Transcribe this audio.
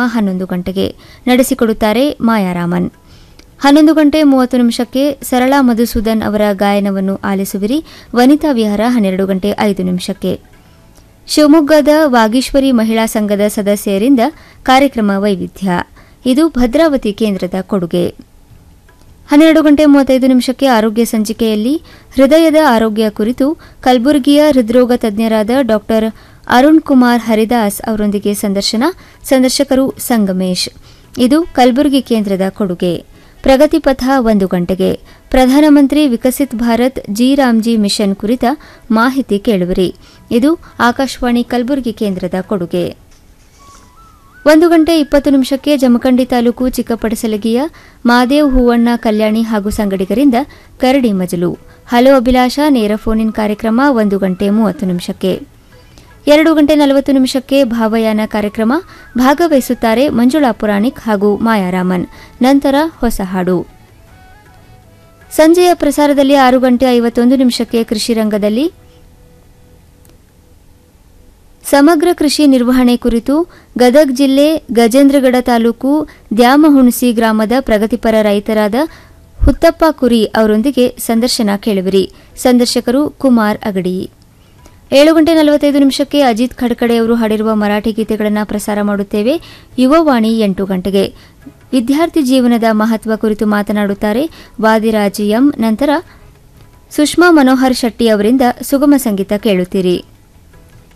ಹನ್ನೊಂದು ಗಂಟೆಗೆ ನಡೆಸಿಕೊಡುತ್ತಾರೆ ಮಾಯಾರಾಮನ್ ಹನ್ನೊಂದು ಗಂಟೆ ಮೂವತ್ತು ನಿಮಿಷಕ್ಕೆ ಸರಳಾ ಮಧುಸೂದನ್ ಅವರ ಗಾಯನವನ್ನು ಆಲಿಸುವಿರಿ ವನಿತಾ ವಿಹಾರ ಹನ್ನೆರಡು ಗಂಟೆ ಐದು ನಿಮಿಷಕ್ಕೆ ಶಿವಮೊಗ್ಗದ ವಾಗೀಶ್ವರಿ ಮಹಿಳಾ ಸಂಘದ ಸದಸ್ಯರಿಂದ ಕಾರ್ಯಕ್ರಮ ವೈವಿಧ್ಯ ಇದು ಭದ್ರಾವತಿ ಕೇಂದ್ರದ ಕೊಡುಗೆ ಹನ್ನೆರಡು ಗಂಟೆ ಮೂವತ್ತೈದು ನಿಮಿಷಕ್ಕೆ ಆರೋಗ್ಯ ಸಂಚಿಕೆಯಲ್ಲಿ ಹೃದಯದ ಆರೋಗ್ಯ ಕುರಿತು ಕಲಬುರಗಿಯ ಹೃದ್ರೋಗ ತಜ್ಞರಾದ ಡಾ ಅರುಣ್ ಕುಮಾರ್ ಹರಿದಾಸ್ ಅವರೊಂದಿಗೆ ಸಂದರ್ಶನ ಸಂದರ್ಶಕರು ಸಂಗಮೇಶ್ ಇದು ಕಲಬುರಗಿ ಕೇಂದ್ರದ ಕೊಡುಗೆ ಪ್ರಗತಿಪಥ ಒಂದು ಗಂಟೆಗೆ ಪ್ರಧಾನಮಂತ್ರಿ ವಿಕಸಿತ್ ಭಾರತ್ ಜಿ ರಾಮ್ಜಿ ಮಿಷನ್ ಕುರಿತ ಮಾಹಿತಿ ಕೇಳುವಿರಿ ಇದು ಆಕಾಶವಾಣಿ ಕಲಬುರಗಿ ಕೇಂದ್ರದ ಕೊಡುಗೆ ಒಂದು ಗಂಟೆ ಇಪ್ಪತ್ತು ನಿಮಿಷಕ್ಕೆ ಜಮಖಂಡಿ ತಾಲೂಕು ಚಿಕ್ಕಪಡಸಲಗಿಯ ಮಾದೇವ್ ಹೂವಣ್ಣ ಕಲ್ಯಾಣಿ ಹಾಗೂ ಸಂಗಡಿಗರಿಂದ ಕರಡಿ ಮಜಲು ಹಲೋ ಅಭಿಲಾಷ ನೇರ ಫೋನ್ ಇನ್ ಕಾರ್ಯಕ್ರಮ ಒಂದು ಗಂಟೆ ಮೂವತ್ತು ನಿಮಿಷಕ್ಕೆ ಎರಡು ಗಂಟೆ ನಲವತ್ತು ನಿಮಿಷಕ್ಕೆ ಭಾವಯಾನ ಕಾರ್ಯಕ್ರಮ ಭಾಗವಹಿಸುತ್ತಾರೆ ಮಂಜುಳಾ ಪುರಾಣಿಕ್ ಹಾಗೂ ಮಾಯಾರಾಮನ್ ನಂತರ ಹೊಸ ಹಾಡು ಸಂಜೆಯ ಪ್ರಸಾರದಲ್ಲಿ ಆರು ಗಂಟೆ ಐವತ್ತೊಂದು ನಿಮಿಷಕ್ಕೆ ಕೃಷಿ ರಂಗದಲ್ಲಿ ಸಮಗ್ರ ಕೃಷಿ ನಿರ್ವಹಣೆ ಕುರಿತು ಗದಗ್ ಜಿಲ್ಲೆ ಗಜೇಂದ್ರಗಡ ತಾಲೂಕು ದ್ಯಾಮಹುಣಸಿ ಗ್ರಾಮದ ಪ್ರಗತಿಪರ ರೈತರಾದ ಹುತ್ತಪ್ಪ ಕುರಿ ಅವರೊಂದಿಗೆ ಸಂದರ್ಶನ ಕೇಳುವಿರಿ ಸಂದರ್ಶಕರು ಕುಮಾರ್ ಅಗಡಿ ಏಳು ಗಂಟೆ ನಲವತ್ತೈದು ನಿಮಿಷಕ್ಕೆ ಅಜಿತ್ ಖಡ್ಕಡೆ ಅವರು ಹಾಡಿರುವ ಮರಾಠಿ ಗೀತೆಗಳನ್ನು ಪ್ರಸಾರ ಮಾಡುತ್ತೇವೆ ಯುವವಾಣಿ ಎಂಟು ಗಂಟೆಗೆ ವಿದ್ಯಾರ್ಥಿ ಜೀವನದ ಮಹತ್ವ ಕುರಿತು ಮಾತನಾಡುತ್ತಾರೆ ವಾದಿರಾಜ್ ಎಂ ನಂತರ ಸುಷ್ಮಾ ಮನೋಹರ್ ಶೆಟ್ಟಿ ಅವರಿಂದ ಸುಗಮ ಸಂಗೀತ ಕೇಳುತ್ತೀರಿ